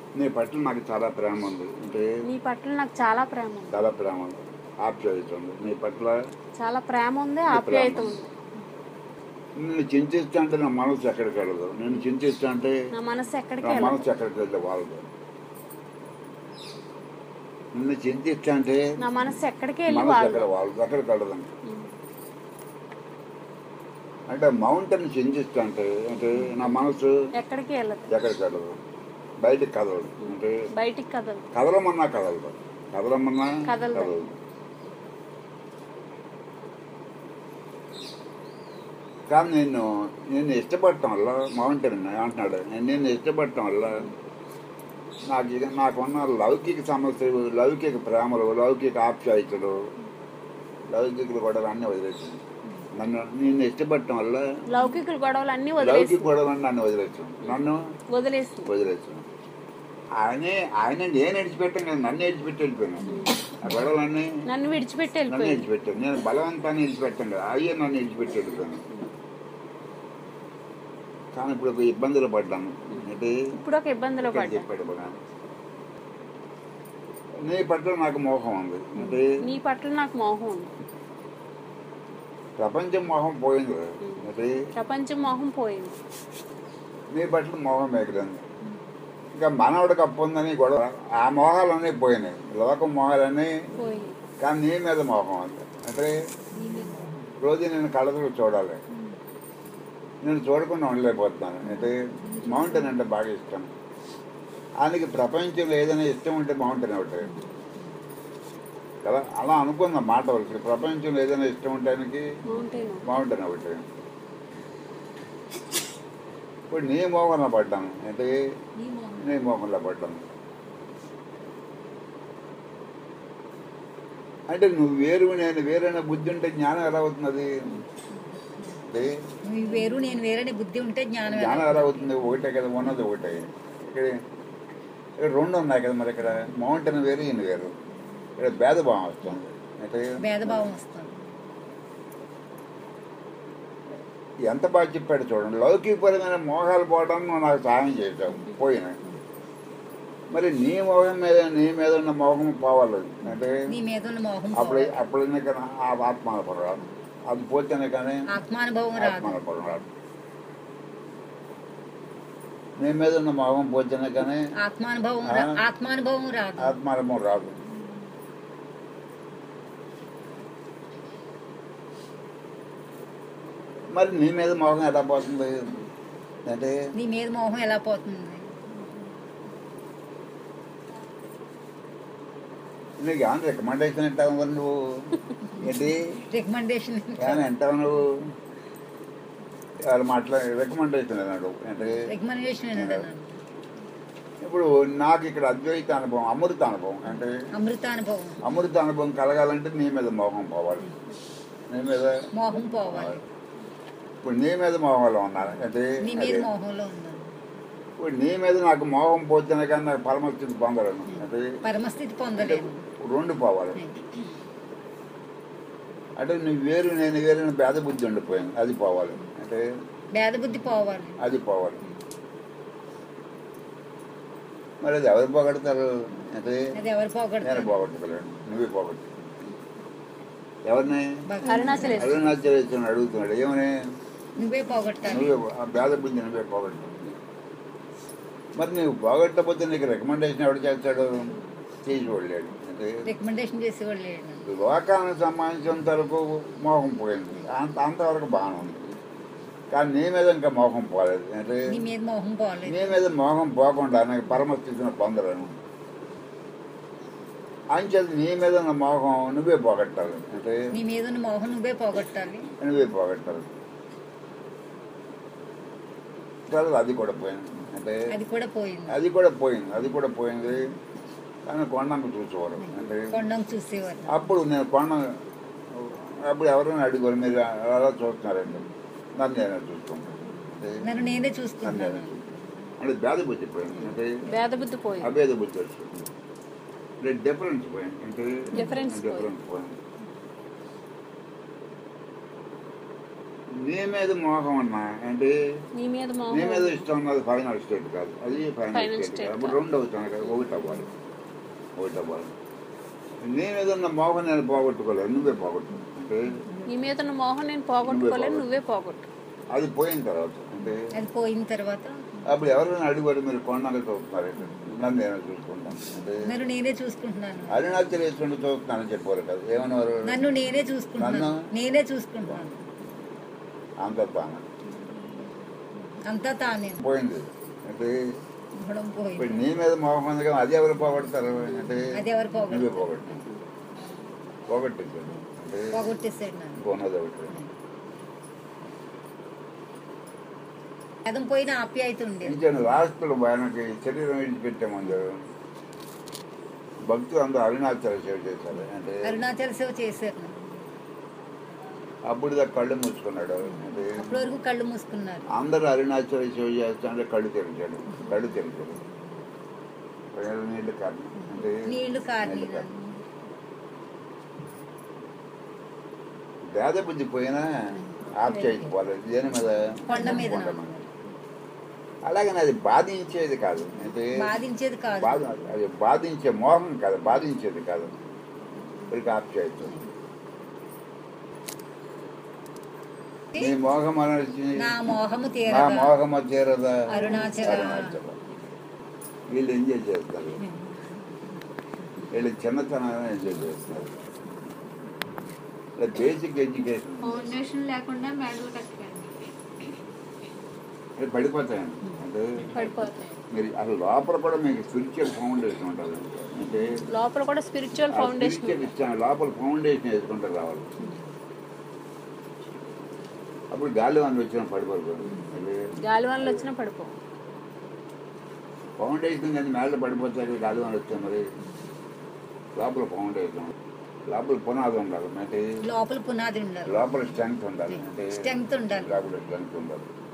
నీ పట్ల నాకు చాలా ప్రేమ ఉంది అంటే నీ పట్ల నాకు చాలా ప్రేమ ఉంది చాలా ప్రేమ ఉంది ఆప్యాయత ఉంది నీ పట్ల చాలా ప్రేమ ఉంది ఆప్యాయత ఉంది నిన్ను చింతిస్తా అంటే నా మనసు ఎక్కడికి వెళ్ళదు నేను చింతిస్తా అంటే నా మనసు ఎక్కడికి నా వెళ్ళదు మనసు ఎక్కడికి వెళ్ళదు వాళ్ళదు నిన్ను చింతిస్తా అంటే నా మనసు ఎక్కడికి వెళ్ళి మనసు వాళ్ళు ఎక్కడ వాళ్ళదు ఎక్కడికి వెళ్ళదండి అంటే మౌంటైన్ చింతిస్తా అంటే అంటే నా మనసు ఎక్కడికి వెళ్ళదు ఎక్కడికి వెళ్ళదు బయటికి కదలదు అంటే బయటికి కదలు కదలమన్నా కదలదు కదలమన్నా కదలదు. కదలదు కానీ నేను నేను ఇష్టపడటం వల్ల మౌంటైన్ అంటున్నాడు నేను నిన్ను ఇష్టపడటం వల్ల నాకు ఇక నాకున్న లౌకిక సమస్యలు లౌకిక ప్రేమలు లౌకిక ఆప్యాయతలు లౌకికలు కూడా అన్నీ వదిలేసింది నన్ను నిన్ను ఇష్టపడటం వల్ల లౌకికుల గొడవలు అన్ని లౌకిక వదిలేసి గొడవలు నన్ను వదిలేసాను నన్ను వదిలేసి వదిలేసాను ఆయనే ఆయన నేను విడిచిపెట్టాను కదా నన్ను విడిచిపెట్టి వెళ్ళిపోయాను ఆ గొడవలన్నీ నన్ను విడిచిపెట్టి నన్ను వెళ్ళిపోయింది విడిచిపెట్టాను నేను బలవంతాన్ని విడిచిపెట్టాను కదా అయ్యే నన్ను విడిచిపెట్టి వెళ్ళిపోయాను కానీ ఇప్పుడు ఒక ఇబ్బందులు పడ్డాను అంటే ఇప్పుడు ఒక ఇబ్బందిలో ఇక్కడ పడ్డా చెప్పాడు బాగా నీ పట్ల నాకు మోహం ఉంది అంటే నీ పట్ల నాకు మోహం ఉంది ప్రపంచం మోహం పోయింది అంటే ప్రపంచం మోహం పోయింది నీ పట్ల మోహం మేకలేదు ఇంకా మనవడికి అప్పు ఉందని గొడవ ఆ మోహాలన్నీ పోయినాయి లోకం మోహాలన్నీ పోయింది కానీ నీ మీద మోహం ఉంది అంటే రోజు నేను కళ్ళతో చూడాలి నేను చూడకుండా ఉండలేకపోతున్నాను అంటే మౌంటైన్ అంటే బాగా ఇష్టం ఆయనకి ప్రపంచంలో ఏదైనా ఇష్టం ఉంటే మౌంటైన్ ఒకటి కదా అలా అనుకుందాం మాట వరకు ప్రపంచంలో ఏదైనా ఇష్టం ఉంటే ఆయనకి మౌంటైన్ మౌంటైన్ ఒకటి ఇప్పుడు నీ మోహంలో పడ్డాను అంటే నీ మోహంలో పడ్డాను అంటే నువ్వు వేరు నేను వేరైన బుద్ధి ఉంటే జ్ఞానం ఎలా అవుతున్నది అంటే నువ్వు వేరు నేను వేరే బుద్ధి ఉంటే జ్ఞానం ఎలా? జ్ఞానం ఎలా అవుతుంది ఒకటే కదా ఉన్నది ఒకటే ఇక్కడ ఇక్కడ రెండు ఉన్నాయి కదా మరి ఇక్కడ మౌంటైన్ వేరు ఈయన వేరు ఇక్కడ భేదభావం వస్తుంది అంటే భేదభావం వస్తుంది ఎంత బాగా చెప్పాడు చూడండి లౌకికపరమైన మోహాలు పోవడం నువ్వు నాకు సహాయం చేశావు పోయినాయి మరి నీ మోహం మీద నీ మీద ఉన్న మోహం పోవాలి అంటే నీ మీద ఉన్న మోహం అప్పుడు పోవాలి. అప్పుడైనా కానీ ఆ ఆత్మానుభవం రాదు అది పోతేనే కానీ ఆత్మానుభవం రాదు ఆత్మానుభవం రాదు నీ మీద ఉన్న మోహం పోతేనే కానీ ఆత్మానుభవం రా- ఆ. ఆత్మానుభవం రాదు ఆత్మానుభవం రాదు మరి నీ మీద మోహం ఎలా పోతుంది అంటే నీ మీద మోహం ఎలా పోతుంది నీకు ఏమైనా రికమెండేషన్ అంటావు మరి నువ్వు ఏంటి రికమెండేషన్ ఏమైనా అంటావు నువ్వు ఎవరు మాట్లాడి రికమెండేషన్ అన్నాడు అంటే రికమెండేషన్ ఏంటన్నాను ఇప్పుడు నాకు ఇక్కడ అద్వైత అనుభవం అమృత అనుభవం అంటే అమృత అనుభవం అమృత అనుభవం కలగాలంటే నీ మీద మోహం పోవాలి నీ మీద మోహం పోవాలి ఇప్పుడు నీ మీద మోహంలో ఉన్నారు అంటే నీ మీద అదే. మోహంలో ఉన్నాను ఇప్పుడు నీ మీద నాకు మోహం పోతేనే కానీ నాకు పరమస్థితి పొందలేను అంటే పరమస్థితి అంటే పొందలేను రెండు పోవాలి అంటే నువ్వు వేరు నేను వేరు అని భేద బుద్ధి ఉండిపోయాను అది పోవాలి అంటే భేద బుద్ధి పోవాలి అది పోవాలి మరి అది ఎవరు పోగొడతారు అంటే అది ఎవరు నేను పోగొడతారు పోగొట్టుకోలేను నువ్వే పోగొట్టు ఎవరిని భగవంతుడు. అరుణాచలేశ్వర అరుణాచలేశ్వరుని అడుగుతున్నాడు ఏమని నువ్వే పోగొట్టాలి నువ్వే ఆ భేద బుద్ధి నువ్వే పోగొట్టు మరి నువ్వు పోగొట్టకపోతే నీకు రికమెండేషన్ ఎవడు చేస్తాడు చేసేవాళ్ళాడు అంటే రికమెండేషన్ చేసేవాళ్ళు లేడు లోకానికి సంబంధించినంత వరకు మోహం పోయింది అంత అంతవరకు బాగానే ఉంది కానీ నీ మీద ఇంకా మోహం పోలేదు అంటే నీ మీద మోహం పోలేదు నీ మీద మోహం పోకుండా నాకు పరమస్థితిని పొందలేను అంచేది నీ మీద ఉన్న మోహం నువ్వే పోగొట్టాలి అంటే నీ మీద ఉన్న మోహం నువ్వే పోగొట్టాలి నువ్వే పోగొట్టాలి తర్వాత అది కూడా పోయింది అంటే అది కూడా పోయింది అది కూడా పోయింది అది కూడా పోయింది కానీ కొండంకు చూసేవారు అంటే కొండం చూసేవారు అప్పుడు నేను కొండ అప్పుడు ఎవరైనా అడిగారు మీరు అలా చూస్తున్నారండి నన్ను నేనే చూసుకుంటాను అంటే నన్ను నేనే నన్ను నేనే చూసుకుంటాను చూసుకుంటాను అంటే భేద బుద్ధి పోయింది అంటే భేద బుద్ధి పోయింది అభేద బుద్ధి వచ్చింది అంటే డిఫరెన్స్ పోయింది అంటే Difference డిఫరెన్స్ పోయింది నీ మీద మోహం అన్నా అంటే నీ మీద నీ మోహం మీద ఇష్టం ఉన్నది ఫైనల్ స్టేట్ కాదు అది ఫైనల్ Final స్టేట్ state కాదు అప్పుడు కాదు. రెండు అవుతాయి కదా ఒకటి అవ్వాలి ఒకటి అవ్వాలి నీ మీద ఉన్న మోహం నేను పోగొట్టుకోలేదు నువ్వే పోగొట్టు అంటే నీ మీద ఉన్న మోహం నేను పోగొట్టుకోలేను నువ్వే పోగొట్టు అది పోయిన తర్వాత అంటే అది పోయిన తర్వాత అప్పుడు ఎవరైనా అడిగారు మీరు కొండగా చూస్తున్నారంటే నన్ను నేను చూసుకుంటాను అంటే నన్ను నేనే చూసుకుంటున్నాను అరుణాచల్ వేసుకుంటూ చూస్తున్నానని చెప్పారు కదా ఏమన్నారు నన్ను నేనే చూసుకుంటున్నాను నన్ను? నేనే చూసుకుంటున్నాను అంత తాను అంతా తానే పోయింది అంటే ఇవ్వడం ఇప్పుడు పోయింది నీ మీద మోహం ఉంది కదా అది ఎవరు పోగొడతారు అంటే అది ఎవరు పోగొట్టారు? నువ్వే పోగొట్టు పోగొట్టించండి అంటే పోగొట్టేసాడు నన్ను ఇంకొన్నది ఒకటి అదం పోయిన ఆప్యాయత ఉండేది ఇంకేంటి రాష్ట్రులు ఆయనకి శరీరం విడిచిపెట్టే ముందు భక్తులు అందరూ అరుణాచల సేవ చేశారు అంటే అరుణాచల సేవ చేశారు నన్ను. అప్పుడు దాకా కళ్ళు మూసుకున్నాడు అంటే అప్పటి వరకు కళ్ళు మూసుకున్నారు అందరూ అరుణాచల సేవ చేస్తుంటే కళ్ళు తెరిచాడు కళ్ళు తెరిచాడు ప్రజలు నీళ్ళు కారణం అంటే నీళ్లు కారి నీళ్ళు కారణం. భేద బుద్ధి పోయినా ఆఫ్ చేయకపోలేదు దేని మీద కొండ మీద కొండ మీద. అలాగని అది బాధించేది కాదు అంటే బాధించేది కాదు బాధ అది బాధించే మోహం కాదు బాధించేది కాదు ఇక ఆఫ్ చేయొచ్చు నీ మోహం అనేది నా మోహము నా తీరదా మోహమ తీరదా అరుణాచల. అరుణాచల. వీళ్ళు ఎంజాయ్ చేస్తారు వీళ్ళు చిన్నతనాన్ని ఎంజాయ్ చేస్తారు బేసిక్ ఎడ్యుకేషన్ ఫౌండేషన్ లేకుండా మెడల్ కట్టాను అది పడిపోతాయండి అంటే పడిపోతాయి మీరు అసలు లోపల కూడా మీకు స్పిరిచువల్ ఫౌండేషన్ ఉంటుంది అంటే లోపల కూడా స్పిరిచువల్ ఆ ఫౌండేషన్ spiritual ఇష్టం లోపల ఫౌండేషన్ వేసుకుంటూ రావాలి అప్పుడు గాలి వంద వచ్చిన పడిపోతుంది గాలి వల్ల వచ్చినా పడిపో ఫౌండేషన్ కానీ మేళ్ళ పడిపోతాయి గాలి వంద వస్తే మరి లోపల ఫౌండేషన్ లోపల పునాది ఉండాలి అంటే లోపల పునాది ఉండాలి లోపల స్ట్రెంగ్త్ ఉండాలి అంటే స్ట్రెంగ్త్ ఉండాలి లోపల స్ట్రెంగ్త్ ఉండాలి